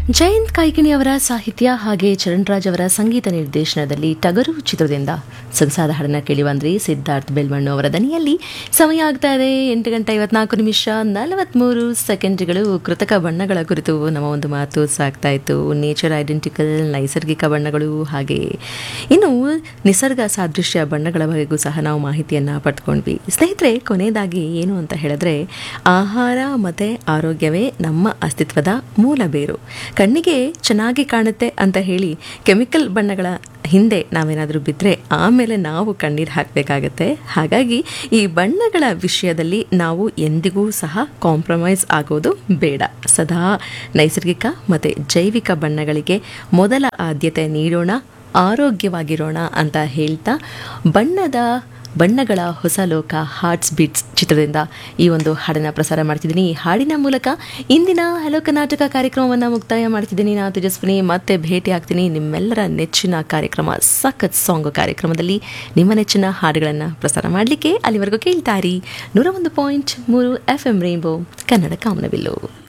ಜಯಂತ್ ಕಾಯ್ಕಿಣಿ ಅವರ ಸಾಹಿತ್ಯ ಹಾಗೆ ಚರಣ್ರಾಜ್ ಅವರ ಸಂಗೀತ ನಿರ್ದೇಶನದಲ್ಲಿ ಟಗರು ಚಿತ್ರದಿಂದ ಸೊಗಸಾದ ಹಾಡನ್ನ ಕೇಳಿ ಬಂದ್ರಿ ಸಿದ್ಧಾರ್ಥ್ ಬೆಲ್ಮಣ್ಣು ಅವರ ದನಿಯಲ್ಲಿ ಸಮಯ ಆಗ್ತಾ ಇದೆ ಎಂಟು ಗಂಟೆ ಐವತ್ನಾಲ್ಕು ನಿಮಿಷ ನಲವತ್ಮೂರು ಸೆಕೆಂಡ್ಗಳು ಕೃತಕ ಬಣ್ಣಗಳ ಕುರಿತು ನಮ್ಮ ಒಂದು ಮಾತು ಸಾಗ್ತಾ ಇತ್ತು ನೇಚರ್ ಐಡೆಂಟಿಕಲ್ ನೈಸರ್ಗಿಕ ಬಣ್ಣಗಳು ಹಾಗೆ ಇನ್ನು ನಿಸರ್ಗ ಸಾದೃಶ್ಯ ಬಣ್ಣಗಳ ಬಗೆಗೂ ಸಹ ನಾವು ಮಾಹಿತಿಯನ್ನು ಪಡ್ಕೊಂಡ್ವಿ ಸ್ನೇಹಿತರೆ ಕೊನೆಯದಾಗಿ ಏನು ಅಂತ ಹೇಳಿದ್ರೆ ಆಹಾರ ಮತ್ತು ಆರೋಗ್ಯವೇ ನಮ್ಮ ಅಸ್ತಿತ್ವದ ಮೂಲ ಬೇರು ಕಣ್ಣಿಗೆ ಚೆನ್ನಾಗಿ ಕಾಣುತ್ತೆ ಅಂತ ಹೇಳಿ ಕೆಮಿಕಲ್ ಬಣ್ಣಗಳ ಹಿಂದೆ ನಾವೇನಾದರೂ ಬಿದ್ದರೆ ಆಮೇಲೆ ನಾವು ಕಣ್ಣೀರು ಹಾಕಬೇಕಾಗತ್ತೆ ಹಾಗಾಗಿ ಈ ಬಣ್ಣಗಳ ವಿಷಯದಲ್ಲಿ ನಾವು ಎಂದಿಗೂ ಸಹ ಕಾಂಪ್ರಮೈಸ್ ಆಗೋದು ಬೇಡ ಸದಾ ನೈಸರ್ಗಿಕ ಮತ್ತು ಜೈವಿಕ ಬಣ್ಣಗಳಿಗೆ ಮೊದಲ ಆದ್ಯತೆ ನೀಡೋಣ ಆರೋಗ್ಯವಾಗಿರೋಣ ಅಂತ ಹೇಳ್ತಾ ಬಣ್ಣದ ಬಣ್ಣಗಳ ಹೊಸ ಲೋಕ ಹಾರ್ಟ್ಸ್ ಬೀಟ್ಸ್ ಚಿತ್ರದಿಂದ ಈ ಒಂದು ಹಾಡನ್ನು ಪ್ರಸಾರ ಮಾಡ್ತಿದ್ದೀನಿ ಈ ಹಾಡಿನ ಮೂಲಕ ಇಂದಿನ ಹಲೋ ಕರ್ನಾಟಕ ಕಾರ್ಯಕ್ರಮವನ್ನು ಮುಕ್ತಾಯ ಮಾಡ್ತಿದ್ದೀನಿ ನಾನು ತೇಜಸ್ವಿನಿ ಮತ್ತೆ ಭೇಟಿ ಆಗ್ತೀನಿ ನಿಮ್ಮೆಲ್ಲರ ನೆಚ್ಚಿನ ಕಾರ್ಯಕ್ರಮ ಸಖತ್ ಸಾಂಗ್ ಕಾರ್ಯಕ್ರಮದಲ್ಲಿ ನಿಮ್ಮ ನೆಚ್ಚಿನ ಹಾಡುಗಳನ್ನು ಪ್ರಸಾರ ಮಾಡಲಿಕ್ಕೆ ಅಲ್ಲಿವರೆಗೂ ಕೇಳ್ತಾರಿ ನೂರ ಒಂದು ಪಾಯಿಂಟ್ ಮೂರು ಎಫ್ ಎಂ ರೈನ್ಬೋ ಕನ್ನಡ ಕಾಮನಬಿಲ್ಲು